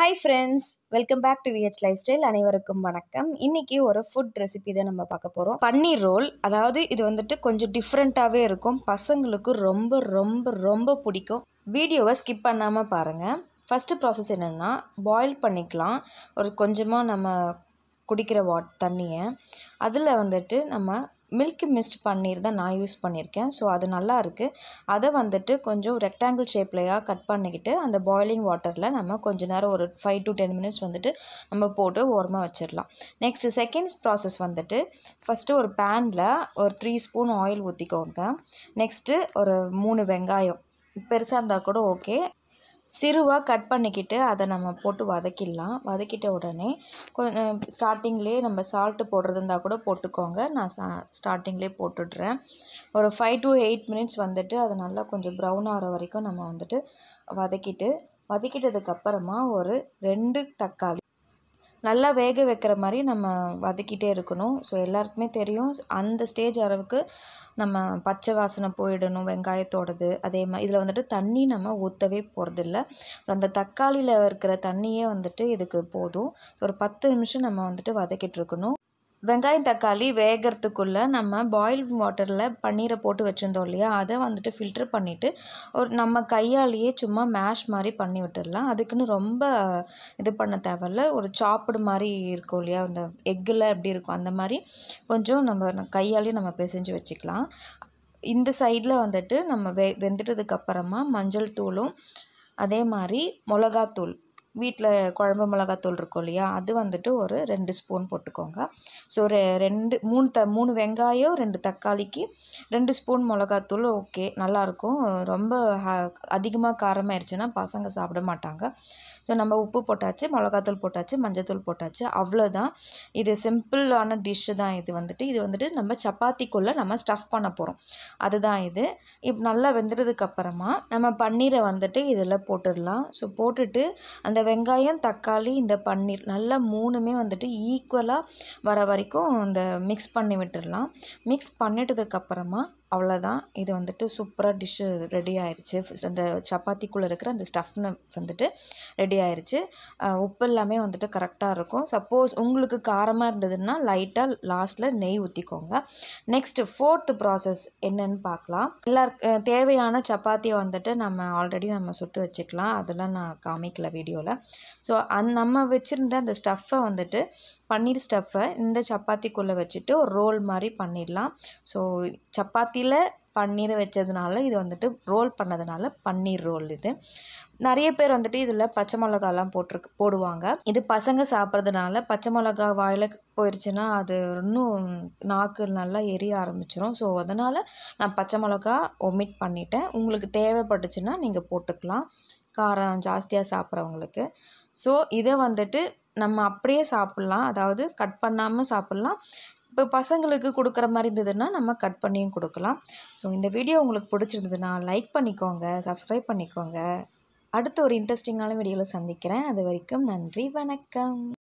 hi friends welcome back to VH lifestyle அனைவருக்கும் வணக்கம் இன்னைக்கு ஒரு ஃபுட் ரெசிபி தான் நம்ம பார்க்க போகிறோம் பன்னீர் ரோல் அதாவது இது வந்துட்டு கொஞ்சம் டிஃப்ரெண்ட்டாகவே இருக்கும் பசங்களுக்கு ரொம்ப ரொம்ப ரொம்ப பிடிக்கும் வீடியோவை ஸ்கிப் பண்ணாமல் பாருங்கள் ஃபஸ்ட்டு ப்ராசஸ் என்னென்னா பாயில் பண்ணிக்கலாம் ஒரு கொஞ்சமாக நம்ம குடிக்கிற வாட் தண்ணியை அதில் வந்துட்டு நம்ம மில்க் மிஸ்ட் பன்னீர் தான் நான் யூஸ் பண்ணியிருக்கேன் ஸோ அது நல்லா இருக்குது அதை வந்துட்டு கொஞ்சம் ரெக்டாங்கிள் ஷேப்லையாக கட் பண்ணிக்கிட்டு அந்த பாயிலிங் வாட்டரில் நம்ம கொஞ்ச நேரம் ஒரு ஃபைவ் டு டென் மினிட்ஸ் வந்துட்டு நம்ம போட்டு ஓரமாக வச்சிடலாம் நெக்ஸ்ட்டு செகண்ட்ஸ் ப்ராசஸ் வந்துட்டு ஃபஸ்ட்டு ஒரு பேனில் ஒரு த்ரீ ஸ்பூன் ஆயில் ஊற்றிக்கோங்க நெக்ஸ்ட்டு ஒரு மூணு வெங்காயம் பெருசாக இருந்தால் கூட ஓகே சிறுவாக கட் பண்ணிக்கிட்டு அதை நம்ம போட்டு வதக்கிடலாம் வதக்கிட்ட உடனே கொஞ்சம் ஸ்டார்டிங்லேயே நம்ம சால்ட்டு போடுறது இருந்தால் கூட போட்டுக்கோங்க நான் சா ஸ்டார்டிங்லேயே போட்டுடுறேன் ஒரு ஃபைவ் டு எயிட் மினிட்ஸ் வந்துட்டு அது நல்லா கொஞ்சம் ப்ரௌன் ஆகிற வரைக்கும் நம்ம வந்துட்டு வதக்கிட்டு வதக்கிட்டதுக்கப்புறமா ஒரு ரெண்டு தக்காளி நல்லா வேக வைக்கிற மாதிரி நம்ம வதக்கிட்டே இருக்கணும் ஸோ எல்லாருக்குமே தெரியும் அந்த ஸ்டேஜ் அளவுக்கு நம்ம பச்சை வாசனை போயிடணும் வெங்காயத்தோடது அதே மாதிரி இதில் வந்துட்டு தண்ணி நம்ம ஊற்றவே போகிறதில்ல ஸோ அந்த தக்காளியில் இருக்கிற தண்ணியே வந்துட்டு இதுக்கு போதும் ஸோ ஒரு பத்து நிமிஷம் நம்ம வந்துட்டு வதக்கிட்டு இருக்கணும் வெங்காயம் தக்காளி வேகிறதுக்குள்ளே நம்ம பாயில் வாட்டரில் பன்னீரை போட்டு வச்சுருந்தோம் இல்லையா அதை வந்துட்டு ஃபில்டர் பண்ணிவிட்டு ஒரு நம்ம கையாலேயே சும்மா மேஷ் மாதிரி பண்ணி விட்டுடலாம் அதுக்குன்னு ரொம்ப இது பண்ண தேவையில்ல ஒரு சாப்பிடு மாதிரி இருக்கும் இல்லையா அந்த எக்கில் எப்படி இருக்கும் அந்த மாதிரி கொஞ்சம் நம்ம கையாலேயே நம்ம பிசைஞ்சு வச்சுக்கலாம் இந்த சைடில் வந்துட்டு நம்ம வெ வெந்துட்டதுக்கப்புறமா மஞ்சள் தூளும் அதே மாதிரி மிளகாத்தூள் வீட்டில் குழம்பு மிளகாத்தூள் இருக்கும் இல்லையா அது வந்துட்டு ஒரு ரெண்டு ஸ்பூன் போட்டுக்கோங்க ஸோ ரெ ரெண்டு மூணு த மூணு வெங்காயம் ரெண்டு தக்காளிக்கு ரெண்டு ஸ்பூன் மிளகாத்தூள் ஓகே நல்லாயிருக்கும் ரொம்ப அதிகமாக காரமாயிருச்சுன்னா பசங்க சாப்பிட மாட்டாங்க ஸோ நம்ம உப்பு போட்டாச்சு மிளகாத்தூள் போட்டாச்சு மஞ்சத்தூள் போட்டாச்சு அவ்வளோதான் இது சிம்பிளான டிஷ்ஷு தான் இது வந்துட்டு இது வந்துட்டு நம்ம சப்பாத்திக்குள்ளே நம்ம ஸ்டஃப் பண்ண போகிறோம் அதுதான் இது இப்போ நல்லா வெந்துட்டதுக்கப்புறமா நம்ம பன்னீரை வந்துட்டு இதில் போட்டுடலாம் ஸோ போட்டுட்டு அந்த வெங்காயம் தக்காளி இந்த பன்னீர் நல்லா மூணுமே வந்துட்டு ஈக்குவலாக வர வரைக்கும் இந்த மிக்ஸ் பண்ணி விட்டுடலாம் மிக்ஸ் பண்ணிட்டதுக்கப்புறமா அவ்வளோதான் இது வந்துட்டு சூப்பராக டிஷ்ஷு ரெடி ஆயிடுச்சு அந்த சப்பாத்திக்குள்ளே இருக்கிற அந்த ஸ்டஃப்னு வந்துட்டு ரெடி ஆயிடுச்சு உப்பு எல்லாமே வந்துட்டு கரெக்டாக இருக்கும் சப்போஸ் உங்களுக்கு காரமாக இருந்ததுன்னா லைட்டாக லாஸ்ட்டில் நெய் ஊற்றிக்கோங்க நெக்ஸ்ட்டு ஃபோர்த்து ப்ராசஸ் என்னன்னு பார்க்கலாம் எல்லாருக்கு தேவையான சப்பாத்தியை வந்துட்டு நம்ம ஆல்ரெடி நம்ம சுட்டு வச்சுக்கலாம் அதெல்லாம் நான் காமிக்கல வீடியோவில் ஸோ அந் நம்ம வச்சுருந்த அந்த ஸ்டஃப்பை வந்துட்டு பன்னீர் ஸ்டஃப்பை இந்த சப்பாத்திக்குள்ளே வச்சுட்டு ஒரு ரோல் மாதிரி பண்ணிடலாம் ஸோ சப்பாத்தியில் பன்னீரை வச்சதுனால இது வந்துட்டு ரோல் பண்ணதுனால பன்னீர் ரோல் இது நிறைய பேர் வந்துட்டு இதில் பச்சை மிளகாலாம் போட்டிருக்கு போடுவாங்க இது பசங்க சாப்பிட்றதுனால பச்சை மிளகா வாயில் போயிடுச்சுன்னா அது இன்னும் நாக்கு நல்லா எரிய ஆரம்பிச்சிரும் ஸோ அதனால் நான் பச்சை மிளகா ஒமிட் பண்ணிட்டேன் உங்களுக்கு தேவைப்பட்டுச்சுன்னா நீங்கள் போட்டுக்கலாம் காரம் ஜாஸ்தியாக சாப்பிட்றவங்களுக்கு ஸோ இதை வந்துட்டு நம்ம அப்படியே சாப்பிட்லாம் அதாவது கட் பண்ணாமல் சாப்பிட்லாம் இப்போ பசங்களுக்கு கொடுக்குற மாதிரி இருந்ததுன்னா நம்ம கட் பண்ணியும் கொடுக்கலாம் ஸோ இந்த வீடியோ உங்களுக்கு பிடிச்சிருந்ததுன்னா லைக் பண்ணிக்கோங்க சப்ஸ்கிரைப் பண்ணிக்கோங்க அடுத்த ஒரு இன்ட்ரெஸ்டிங்கான வீடியோவில் சந்திக்கிறேன் அது வரைக்கும் நன்றி வணக்கம்